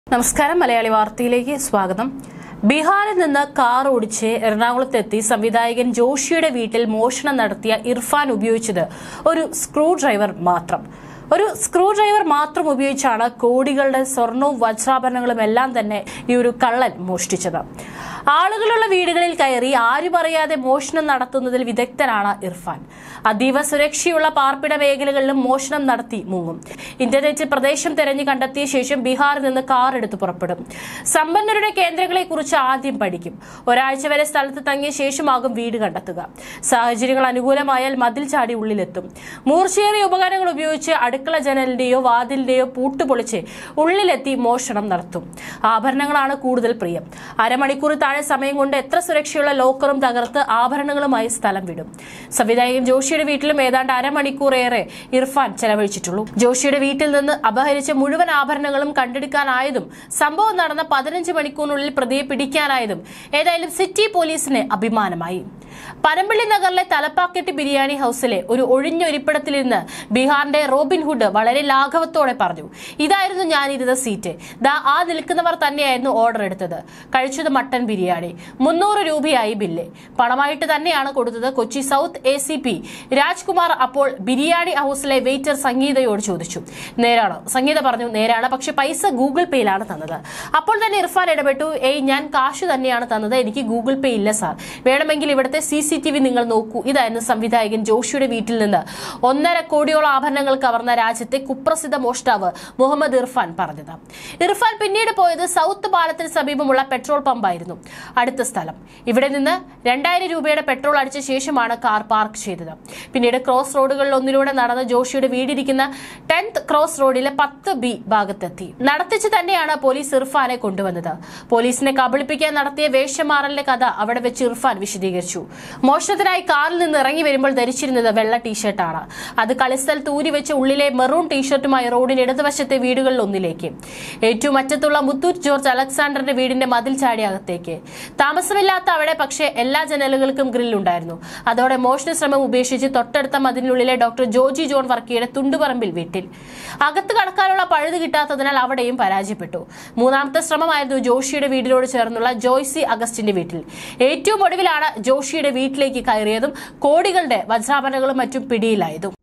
നമസ്കാരം മലയാളി വാർത്തയിലേക്ക് സ്വാഗതം ബീഹാറിൽ നിന്ന് കാർ ഓടിച്ച് എറണാകുളത്തെത്തി സംവിധായകൻ ജോഷിയുടെ വീട്ടിൽ മോഷണം നടത്തിയ ഇർഫാൻ ഉപയോഗിച്ചത് ഒരു സ്ക്രൂ ഡ്രൈവർ മാത്രം ഒരു സ്ക്രൂ ഡ്രൈവർ മാത്രം ഉപയോഗിച്ചാണ് കോടികളുടെ സ്വർണവും വജ്രാഭരണങ്ങളും എല്ലാം തന്നെ ഈ ഒരു കള്ളൻ മോഷ്ടിച്ചത് ആളുകളുള്ള വീടുകളിൽ കയറി ആരും അറിയാതെ മോഷണം നടത്തുന്നതിൽ വിദഗ്ധനാണ് ഇർഫാൻ അതീവ സുരക്ഷയുള്ള പാർപ്പിട മേഖലകളിലും മോഷണം നടത്തി മുങ്ങും ഇന്റർനെറ്റ് പ്രദേശം തെരഞ്ഞു കണ്ടെത്തിയ ശേഷം ബീഹാറിൽ നിന്ന് കാർ എടുത്ത് പുറപ്പെടും സമ്പന്നരുടെ കേന്ദ്രങ്ങളെ കുറിച്ച് ആദ്യം പഠിക്കും ഒരാഴ്ച വരെ സ്ഥലത്ത് തങ്ങിയ ശേഷമാകും വീട് കണ്ടെത്തുക സാഹചര്യങ്ങൾ അനുകൂലമായാൽ മതിൽ ചാടി ഉള്ളിലെത്തും മൂർച്ചയേറിയ ഉപകരണങ്ങൾ ഉപയോഗിച്ച് അടുക്കള ജനലിന്റെയോ വാതിലിന്റെയോ പൂട്ട് പൊളിച്ച് ഉള്ളിലെത്തി മോഷണം നടത്തും ആഭരണങ്ങളാണ് കൂടുതൽ പ്രിയം അരമണിക്കൂർ താഴെ സമയം കൊണ്ട് എത്ര സുരക്ഷയുള്ള ലോക്കറും തകർത്ത് ആഭരണങ്ങളുമായി സ്ഥലം വിടും സംവിധായകൻ ജോഷിയുടെ വീട്ടിലും ഏതാണ്ട് അരമണിക്കൂർ ഏറെ ഇർഫാൻ ചെലവഴിച്ചിട്ടുള്ളൂ ജോഷിയുടെ വീട്ടിൽ നിന്ന് അപഹരിച്ച മുഴുവൻ ആഭരണങ്ങളും കണ്ടെടുക്കാനായതും സംഭവം നടന്ന പതിനഞ്ച് മണിക്കൂറിനുള്ളിൽ പ്രതിയെ പിടിക്കാനായതും ഏതായാലും സിറ്റി പോലീസിന് അഭിമാനമായി പനമ്പള്ളി നഗറിലെ തലപ്പാക്കെട്ട് ബിരിയാണി ഹൌസിലെ ഒരു ഒഴിഞ്ഞ ഇരിപ്പിടത്തിലിരുന്ന് ബീഹാറിന്റെ റോബിൻ ഹുഡ് വളരെ ലാഘവത്തോടെ പറഞ്ഞു ഇതായിരുന്നു ഞാനിരുന്ന സീറ്റ് ദാ ആ നിൽക്കുന്നവർ തന്നെയായിരുന്നു ഓർഡർ എടുത്തത് കഴിച്ചത് മട്ടൻ ബിരിയാണി മുന്നൂറ് രൂപയായി ബില്ല് പണമായിട്ട് തന്നെയാണ് കൊടുത്തത് Kochi south A C P Rajkumar അപ്പോൾ ബിരിയാണി ഹൌസിലെ വെയിറ്റർ സംഗീതയോട് ചോദിച്ചു നേരാണോ സംഗീത പറഞ്ഞു നേരാണ് പക്ഷെ പൈസ ഗൂഗിൾ പേയിലാണ് തന്നത് അപ്പോൾ തന്നെ ഇർഫാൻ ഇടപെട്ടു ഏയ് ഞാൻ കാശ് തന്നെയാണ് തന്നത് എനിക്ക് ഗൂഗിൾ പേ ഇല്ല സാർ വേണമെങ്കിൽ ഇവിടുത്തെ സി സി ടി വി നിങ്ങൾ നോക്കൂ ഇതായിരുന്നു സംവിധായകൻ ജോഷിയുടെ വീട്ടിൽ നിന്ന് ഒന്നര കോടിയോളം ആഭരണങ്ങൾ കവർന്ന രാജ്യത്തെ കുപ്രസിദ്ധ മോഷ്ടാവ് മുഹമ്മദ് ഇർഫാൻ പറഞ്ഞത് ഇർഫാൻ പിന്നീട് പോയത് സൗത്ത് പാലത്തിന് സമീപമുള്ള പെട്രോൾ പമ്പായിരുന്നു അടുത്ത സ്ഥലം ഇവിടെ നിന്ന് രണ്ടായിരം രൂപയുടെ പെട്രോൾ അടിച്ച ശേഷമാണ് കാർ പാർക്ക് ചെയ്തത് പിന്നീട് ക്രോസ് റോഡുകളിൽ ഒന്നിലൂടെ നടന്ന് ജോഷിയുടെ വീടിരിക്കുന്ന ടെൻത്ത് ക്രോസ് റോഡിലെ പത്ത് ബി ഭാഗത്തെത്തി നടത്തിച്ച് തന്നെയാണ് പോലീസ് ഇർഫാനെ കൊണ്ടുവന്നത് പോലീസിനെ കബളിപ്പിക്കാൻ നടത്തിയ വേഷമാറലിന്റെ കഥ അവിടെ വെച്ച് ഇർഫാൻ വിശദീകരിച്ചു മോഷണത്തിനായി കാറിൽ നിന്ന് ഇറങ്ങി വരുമ്പോൾ ധരിച്ചിരുന്നത് വെള്ള ടീഷർട്ടാണ് അത് കളിസ്ഥലത്ത് ഊരി വെച്ച് ഉള്ളിലെ മെറൂൺ ടീഷർട്ടുമായി റോഡിന് ഇടതുവശത്തെ വീടുകളിൽ ഒന്നിലേക്ക് ഏറ്റവും അറ്റത്തുള്ള മുത്തൂറ്റ് ജോർജ് അലക്സാണ്ടറിന്റെ വീടിന്റെ മതിൽ ചാടി അകത്തേക്ക് താമസമില്ലാത്ത അവിടെ പക്ഷേ എല്ലാ ജനലുകൾക്കും ഗ്രില്ലുണ്ടായിരുന്നു അതോടെ മോഷണ ശ്രമം ഉപേക്ഷിച്ച് തൊട്ടടുത്ത മതിലിനുള്ളിലെ ഡോക്ടർ ജോജി ജോൺ വർക്കിയുടെ തുണ്ടുപറമ്പിൽ വീട്ടിൽ അകത്ത് കടക്കാനുള്ള പഴുത് കിട്ടാത്തതിനാൽ അവിടെയും പരാജയപ്പെട്ടു മൂന്നാമത്തെ ശ്രമമായിരുന്നു ജോഷിയുടെ വീടിനോട് ചേർന്നുള്ള ജോയ്സി അഗസ്റ്റിന്റെ വീട്ടിൽ ഏറ്റവും ഒടുവിലാണ് ജോഷിയുടെ വീട്ടിലേക്ക് കയറിയതും കോടികളുടെ വജ്രാഭരണങ്ങളും മറ്റും പിടിയിലായതും